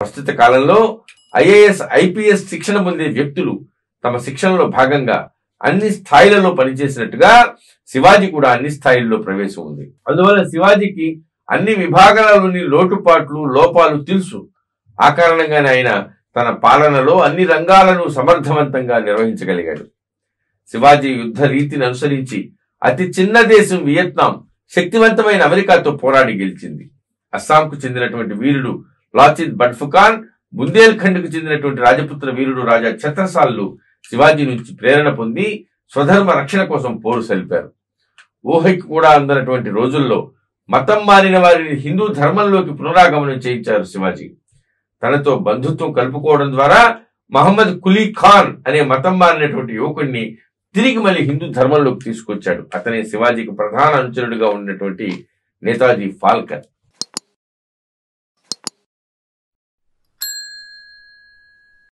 ప్రస్తుత కాలంలో IAS IPS శిక్షణ పొందే వ్యక్తులు తమ శిక్షణలో భాగంగా అన్ని స్థాయిలలో పనిచేసినట్టుగా శివాజీ కూడా అన్ని స్థాయిల్లో ప్రవేశం ఉంది అందువల్ల శివాజీకి అన్ని విభాగాలలోని లోటుపాట్లు లోపాలు తెలుసు ఆ కారణంగానే ఆయన తన పాలనలో అన్ని రంగాలను సమర్థవంతంగా నిర్వహించగలిగాడు శివాజీ యుద్ధ రీతిని అనుసరించి అతి చిన్న దేశం వియత్నాం శక్తివంతమైన అమెరికాతో పోరాడి గెలిచింది అస్సాంకు చెందినటువంటి వీరుడు లాచిత్ బడ్ఫుకాన్ బుందేల్ఖండ్కు చెందినటువంటి రాజపుత్ర వీరుడు రాజా ఛత్రసాల్లు శివాజీ నుంచి ప్రేరణ పొంది స్వధర్మ రక్షణ కోసం పోరు సలిపారు ఊహకి కూడా అందనటువంటి రోజుల్లో మతం మారిన వారిని హిందూ ధర్మంలోకి పునరాగమనం చేయించారు శివాజీ తనతో బంధుత్వం కలుపుకోవడం ద్వారా మహమ్మద్ కులీ ఖాన్ అనే మతం మారినటువంటి యువకుడిని తిరిగి మళ్ళీ హిందూ ధర్మంలోకి తీసుకొచ్చాడు అతనే శివాజీకి ప్రధాన అనుచరుడిగా ఉన్నటువంటి నేతాజీ ఫాల్కర్